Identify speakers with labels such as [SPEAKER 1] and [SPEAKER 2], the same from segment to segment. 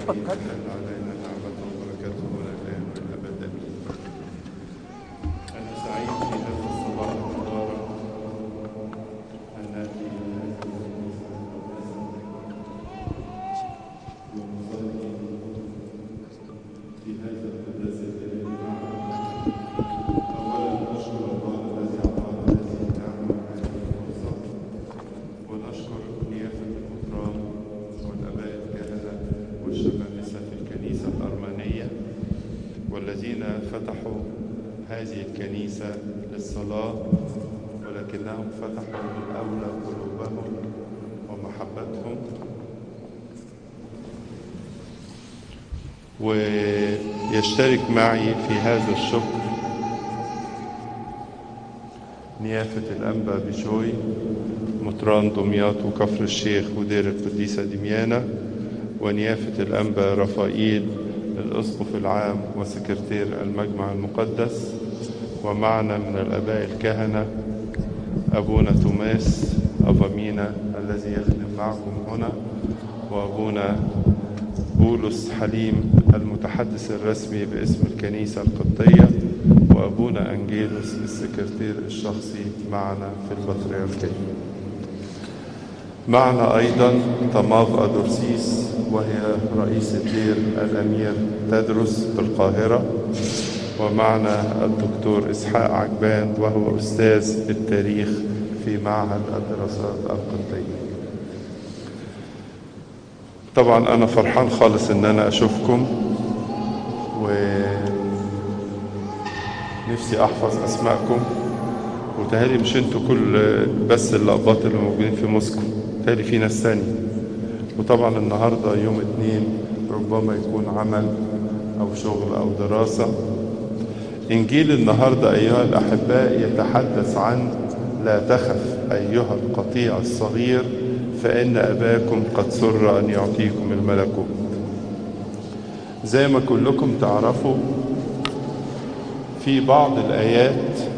[SPEAKER 1] تفضل
[SPEAKER 2] علينا نعمته وبركاته من الآن والأبد آمين. أنا سعيد في هذا الصباح المبارك أن آتي إلى هذه الكنيسة ونصلي في هذا القداس الكريم معا. أولا نشكر الله الذي أعطانا هذه النعمة وهذه الفرصة ونشكر نيافة المطران والآباء الكهنة والشمامسة في الكنيسة الأرمنية والذين فتحوا هذه الكنيسة للصلاة ولكنهم فتحوا من أولى قلوبهم ومحبتهم ويشترك معي في هذا الشكر نيافة الأنبا بشوي مطران دمياط وكفر الشيخ ودير القديسة دميانة ونيافة الأنبا رفائيل الأسقف العام وسكرتير المجمع المقدس ومعنا من الآباء الكهنة أبونا توماس أبامينا الذي يخدم معكم هنا وأبونا بولس حليم المتحدث الرسمي باسم الكنيسة القبطية وأبونا أنجيلوس السكرتير الشخصي معنا في البطريركية معنا أيضا طماف أدورسيس وهي رئيس الدير الأمير تدرس بالقاهرة ومعنا الدكتور إسحاق عجبان وهو أستاذ التاريخ في معهد الدراسات القبطية طبعا أنا فرحان خالص إن أنا أشوفكم ونفسي أحفظ أسماءكم وتهالي مش انتوا كل بس اللقبات اللي موجودين في موسكو تهالي في ناس تاني وطبعا النهارده يوم اتنين ربما يكون عمل او شغل او دراسة انجيل النهارده ايها الاحباء يتحدث عن لا تخف ايها القطيع الصغير فان اباكم قد سر ان يعطيكم الملكوت زي ما كلكم تعرفوا في بعض الايات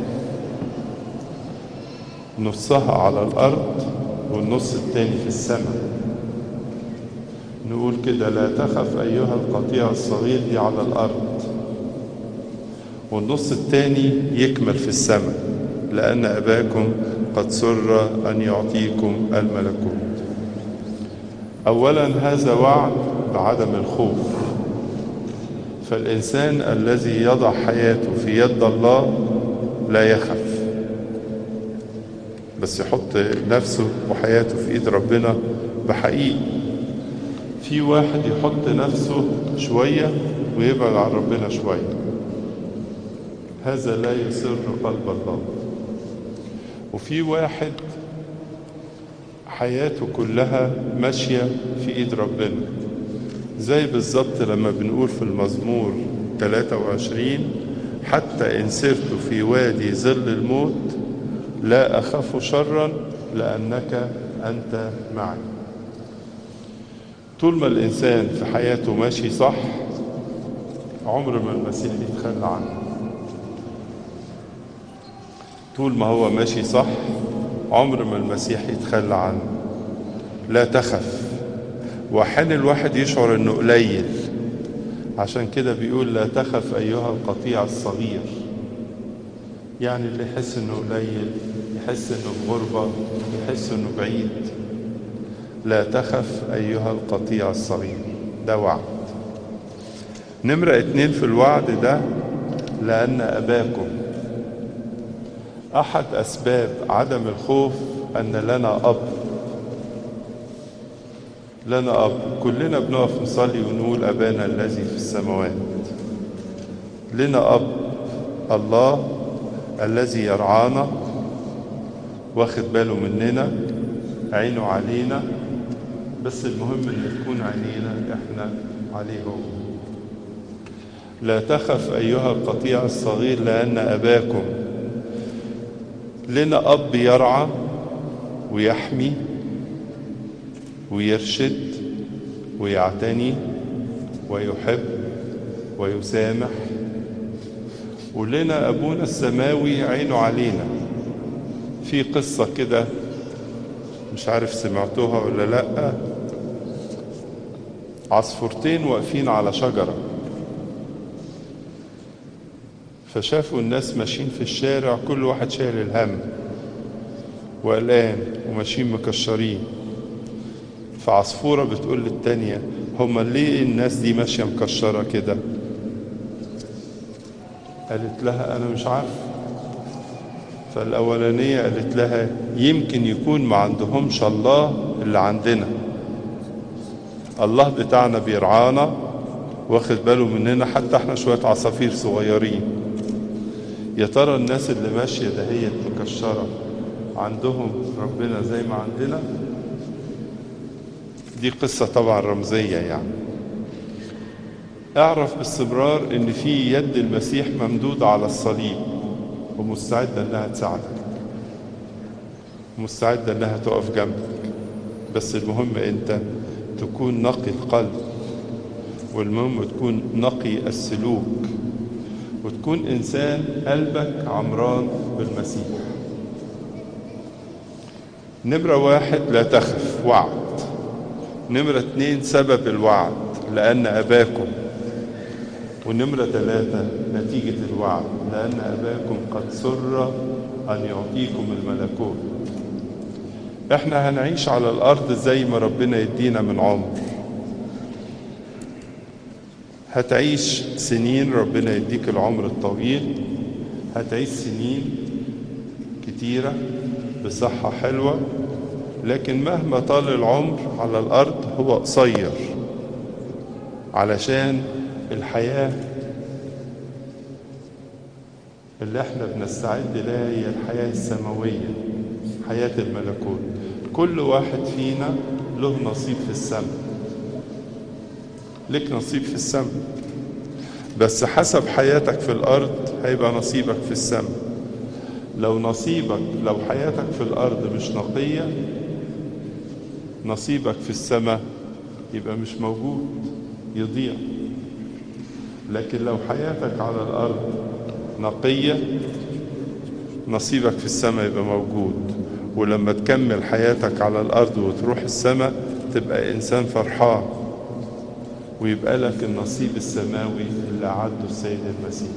[SPEAKER 2] نصها على الأرض والنص التاني في السماء نقول كده لا تخف أيها القطيع الصغير دي على الأرض والنص التاني يكمل في السماء لأن أباكم قد سر أن يعطيكم الملكوت أولا هذا وعد بعدم الخوف فالإنسان الذي يضع حياته في يد الله لا يخف بس يحط نفسه وحياته في ايد ربنا بحقيقي في واحد يحط نفسه شوية ويبعد عن ربنا شوية هذا لا يسر قلب الله وفي واحد حياته كلها ماشية في ايد ربنا زي بالظبط لما بنقول في المزمور 23 حتى إن سرت في وادي ظل الموت لا أخاف شرا لأنك أنت معي طول ما الإنسان في حياته ماشي صح عمر ما المسيح يتخلى عنه طول ما هو ماشي صح عمر ما المسيح يتخلى عنه لا تخف وأحيانا الواحد يشعر انه قليل عشان كده بيقول لا تخف ايها القطيع الصغير يعني اللي يحس انه قليل يحس انه في غربة يحس انه بعيد لا تخف ايها القطيع الصغير ده وعد نمرة اتنين في الوعد ده لأن أباكم أحد أسباب عدم الخوف أن لنا أب لنا أب كلنا بنقف نصلي ونقول أبانا الذي في السماوات لنا أب الله الذي يرعانا واخد باله مننا عينه علينا بس المهم ان تكون عينينا احنا عليه هو لا تخف ايها القطيع الصغير لان اباكم لنا اب يرعى ويحمي ويرشد ويعتني ويحب ويسامح ولنا ابونا السماوي عينه علينا في قصه كده مش عارف سمعتوها ولا لا عصفورتين واقفين على شجرة فشافوا الناس ماشيين في الشارع كل واحد شايل الهم وقلقان وماشيين مكشرين فعصفورة بتقول للتانية هما ليه الناس دي ماشية مكشرة كده قالت لها أنا مش عارف فالأولانية قالت لها يمكن يكون ما عندهمش الله اللي عندنا الله بتاعنا بيرعانا واخد باله مننا حتى احنا شوية عصافير صغيرين يا ترى الناس اللي ماشية دهيت مكشرة عندهم ربنا زي ما عندنا دي قصة طبعا رمزية يعني اعرف باستمرار ان في يد المسيح ممدودة على الصليب ومستعدة انها تساعدك مستعدة انها تقف جنبك بس المهم انت تكون نقي القلب والمهم تكون نقي السلوك وتكون انسان قلبك عمران بالمسيح نمرة واحد لا تخف وعد نمرة اتنين سبب الوعد لأن أباكم ونمرة ثلاثة نتيجة الوعد لأن أباكم قد سر أن يعطيكم الملكوت احنا هنعيش على الأرض زي ما ربنا يدينا من عمر هتعيش سنين ربنا يديك العمر الطويل هتعيش سنين كتيرة بصحة حلوة لكن مهما طال العمر على الأرض هو قصير علشان الحياة اللي احنا بنستعد لها هي الحياة السماوية حياة الملكوت كل واحد فينا له نصيب في السماء لك نصيب في السماء بس حسب حياتك في الأرض هيبقى نصيبك في السماء لو نصيبك لو حياتك في الأرض مش نقية نصيبك في السماء يبقى مش موجود يضيع لكن لو حياتك على الأرض نقية نصيبك في السماء يبقى موجود ولما تكمل حياتك على الأرض وتروح السماء تبقى إنسان فرحان ويبقى لك النصيب السماوي اللي أعده السيد المسيح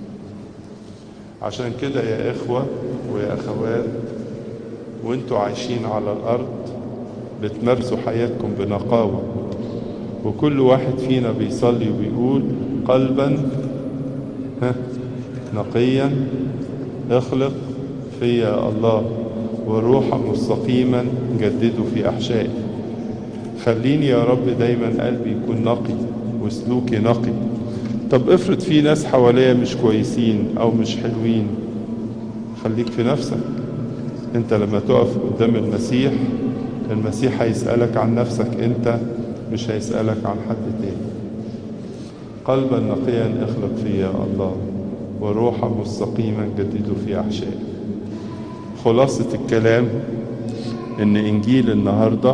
[SPEAKER 2] عشان كده يا إخوة ويا أخوات وانتوا عايشين على الأرض بتمارسوا حياتكم بنقاوة وكل واحد فينا بيصلي وبيقول قلبا ها نقيا اخلق فيا الله وروحا مستقيما جدده في أحشائي خليني يا رب دايما قلبي يكون نقي وسلوكي نقي طب افرض في ناس حواليا مش كويسين او مش حلوين خليك في نفسك انت لما تقف قدام المسيح المسيح هيسألك عن نفسك انت مش هيسألك عن حد تاني قلبا نقيا اخلق فيا الله وروحا مستقيما جدده في احشائي خلاصة الكلام ان انجيل النهارده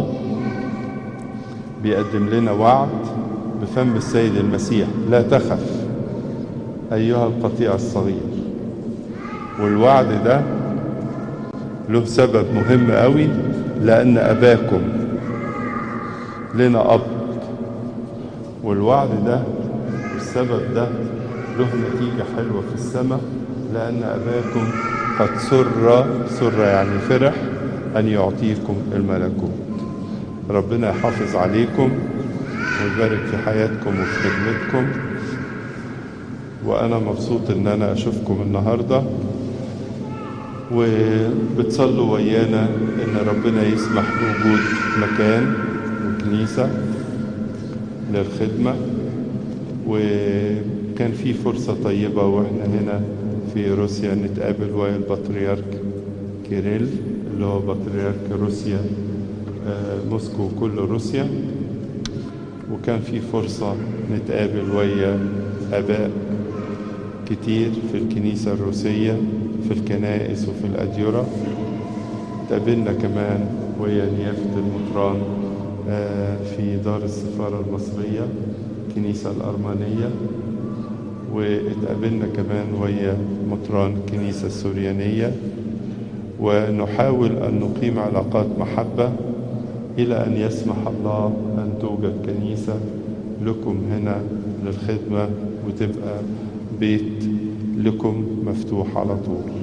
[SPEAKER 2] بيقدم لنا وعد بفم السيد المسيح لا تخف أيها القطيع الصغير والوعد ده له سبب مهم قوي لأن أباكم لنا أب والوعد ده والسبب ده له نتيجة حلوة في السماء لأن أباكم قد سر سر يعني فرح أن يعطيكم الملكوت ربنا يحافظ عليكم ويبارك في حياتكم وفي خدمتكم وأنا مبسوط إن أنا أشوفكم النهاردة وبتصلوا ويانا إن ربنا يسمح بوجود مكان وكنيسة للخدمة وكان في فرصة طيبة وإحنا هنا في روسيا نتقابل ويا البطريرك كيريل اللي هو بطريرك روسيا موسكو وكل روسيا وكان في فرصة نتقابل ويا آباء كتير في الكنيسة الروسية في الكنائس وفي الأديرة تقابلنا كمان ويا نيافة المطران في دار السفارة المصرية الكنيسة الأرمنية واتقابلنا كمان ويا مطران الكنيسة السوريانية ونحاول أن نقيم علاقات محبة إلى أن يسمح الله أن توجد كنيسة لكم هنا للخدمة وتبقى بيت لكم مفتوح على طول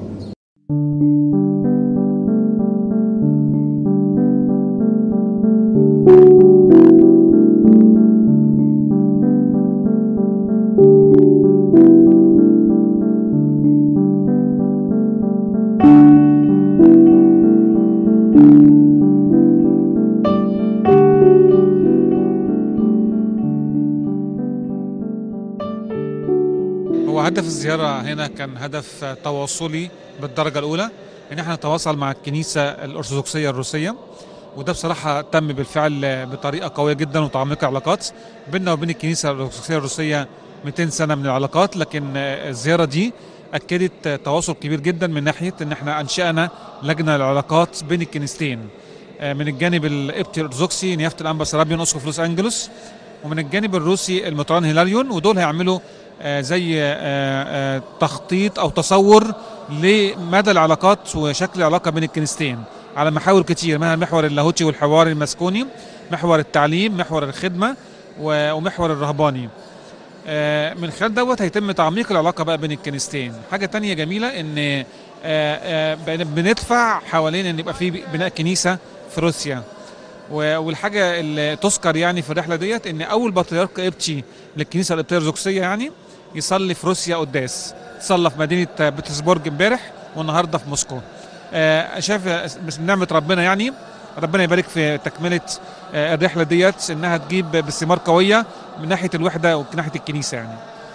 [SPEAKER 1] هو هدف الزيارة هنا كان هدف تواصلي بالدرجة الأولى إن احنا نتواصل مع الكنيسة الأرثوذكسية الروسية وده بصراحة تم بالفعل بطريقة قوية جدا وتعميق العلاقات بيننا وبين الكنيسة الأرثوذكسية الروسية 200 سنة من العلاقات لكن الزيارة دي أكدت تواصل كبير جدا من ناحية إن احنا أنشأنا لجنة للعلاقات بين الكنيستين من الجانب القبطي الأرثوذكسي نيافة الأنبا سرابيون أسقف لوس أنجلوس ومن الجانب الروسي المطران هيلاريون ودول هيعملوا آه، زي آه، آه، تخطيط او تصور لمدى العلاقات وشكل العلاقه بين الكنيستين على محاور كتير منها المحور اللاهوتي والحوار المسكوني محور التعليم محور الخدمه و- ومحور الرهباني آه، من خلال دوت هيتم تعميق العلاقه بقى بين الكنيستين حاجه تانية جميله ان آه، آه، بن- بندفع حوالين ان يبقى في بناء كنيسه في روسيا و- والحاجه اللي تذكر يعني في الرحله ديت ان اول بطريرك قبطي للكنيسه القبطيه الارثوذكسيه يعني يصلي في روسيا قداس صلى في مدينه بيترسبورج امبارح والنهارده في موسكو آه، شايف بس نعمه ربنا يعني ربنا يبارك في تكمله آه، الرحله ديت انها تجيب بثمار قويه من ناحيه الوحده ومن ناحيه الكنيسه يعني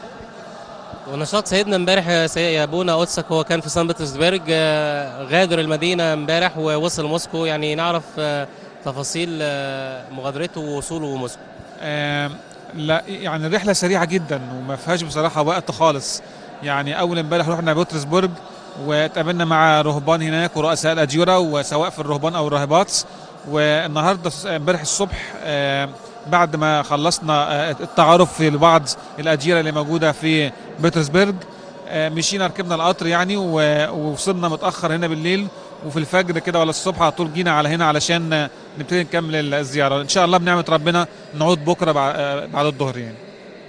[SPEAKER 3] ونشاط سيدنا امبارح يا سي- يا ابونا اوتسك هو كان في سان بطرسبرج آه، غادر المدينه امبارح ووصل موسكو يعني نعرف آه، تفاصيل آه، مغادرته ووصوله موسكو
[SPEAKER 1] آم، لا يعني الرحله سريعه جدا وما فيهاش بصراحه وقت خالص يعني اول امبارح رحنا بطرسبورج واتقابلنا مع رهبان هناك ورؤساء الاجيره وسواء في الرهبان او الراهبات والنهارده س- امبارح الصبح آم، بعد ما خلصنا آه، التعارف في بعض الاجيره اللي موجوده في بطرسبرج آه، مشينا ركبنا القطر يعني و- ووصلنا متاخر هنا بالليل وفي الفجر كده ولا الصبح على طول جينا على هنا علشان آه، نبتدي نكمل الزياره ان شاء الله بنعمه ربنا نعود بكره بع- آه، بعد الظهر يعني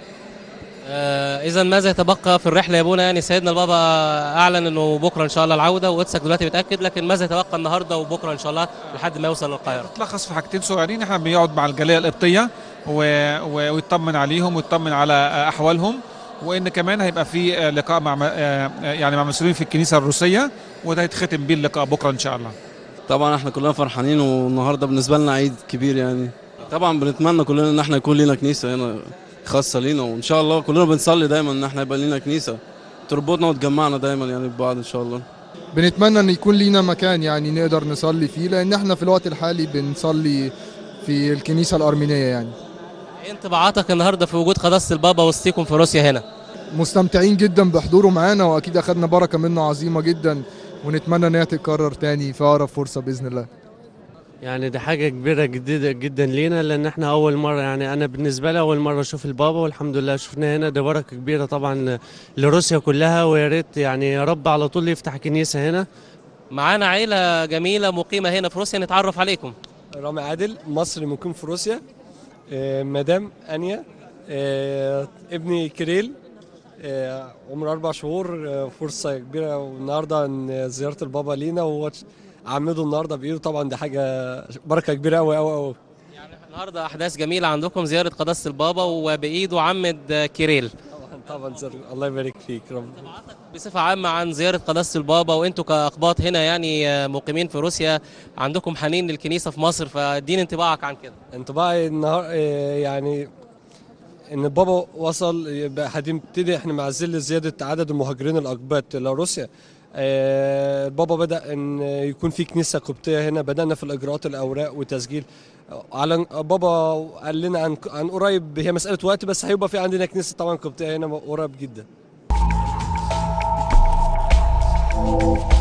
[SPEAKER 3] اذا ماذا يتبقى في الرحله يا ابونا يعني سيدنا البابا اعلن انه بكره ان شاء الله العوده واوتسك دلوقتي بيتاكد لكن ماذا يتبقى النهارده وبكره ان شاء الله لحد ما يوصل للقاهره
[SPEAKER 1] تلخص في حاجتين صغيرين احنا بنقعد مع الجاليه القبطيه و... و... ويطمن عليهم ويطمن على آه، احوالهم وان كمان هيبقى في آه، لقاء مع م- آه، يعني مع مسؤولين في الكنيسه الروسيه وده هيتختم بيه اللقاء بكره ان شاء الله
[SPEAKER 4] طبعا احنا كلنا فرحانين والنهارده بالنسبه لنا عيد كبير يعني طبعا بنتمنى كلنا ان احنا يكون لينا كنيسه هنا خاصه لينا وان شاء الله كلنا بنصلي دايما ان احنا يبقى لينا كنيسه تربطنا وتجمعنا دايما يعني ببعض ان شاء الله
[SPEAKER 5] بنتمنى ان يكون لينا مكان يعني نقدر نصلي فيه لان احنا في الوقت الحالي بنصلي في الكنيسه الارمينيه يعني
[SPEAKER 3] ايه انطباعاتك النهارده في وجود قداسه البابا وسطيكم في روسيا هنا
[SPEAKER 5] مستمتعين جدا بحضوره معانا واكيد اخدنا بركه منه عظيمه جدا ونتمنى ان هي تتكرر تاني في اقرب فرصه باذن الله
[SPEAKER 6] يعني دي حاجة كبيرة جدا جدا لينا لأن احنا أول مرة يعني أنا بالنسبة لي أول مرة أشوف البابا والحمد لله شفنا هنا دي بركة كبيرة طبعا لروسيا كلها ويا ريت يعني يا رب على طول يفتح كنيسة هنا
[SPEAKER 3] معانا عيله جميله مقيمه هنا في روسيا نتعرف عليكم
[SPEAKER 7] رامي عادل مصري مقيم في روسيا آه، مدام انيا آه، ابني كريل آه، عمره اربع شهور آه، فرصه كبيره والنهارده ان زياره البابا لينا وهو عمده النهارده بايده طبعا دي حاجه بركه كبيره قوي قوي قوي
[SPEAKER 3] يعني النهارده احداث جميله عندكم زياره قداسه البابا وبايده عمد كيريل
[SPEAKER 7] طبعا طبعا زر- الله يبارك فيك رب
[SPEAKER 3] بصفه عامه عن زياره قداسه البابا وانتوا كاقباط هنا يعني مقيمين في روسيا عندكم حنين للكنيسه في مصر فاديني انطباعك عن كده
[SPEAKER 7] انطباعي النهار آه، يعني ان البابا وصل يبقى هنبتدي احنا مع ظل زياده عدد المهاجرين الاقباط لروسيا آه، البابا بدا ان يكون في كنيسه قبطيه هنا بدانا في الاجراءات الاوراق وتسجيل على بابا قال لنا عن عن قريب هي مساله وقت بس هيبقى في عندنا كنيسه طبعا قبطيه هنا قريب جدا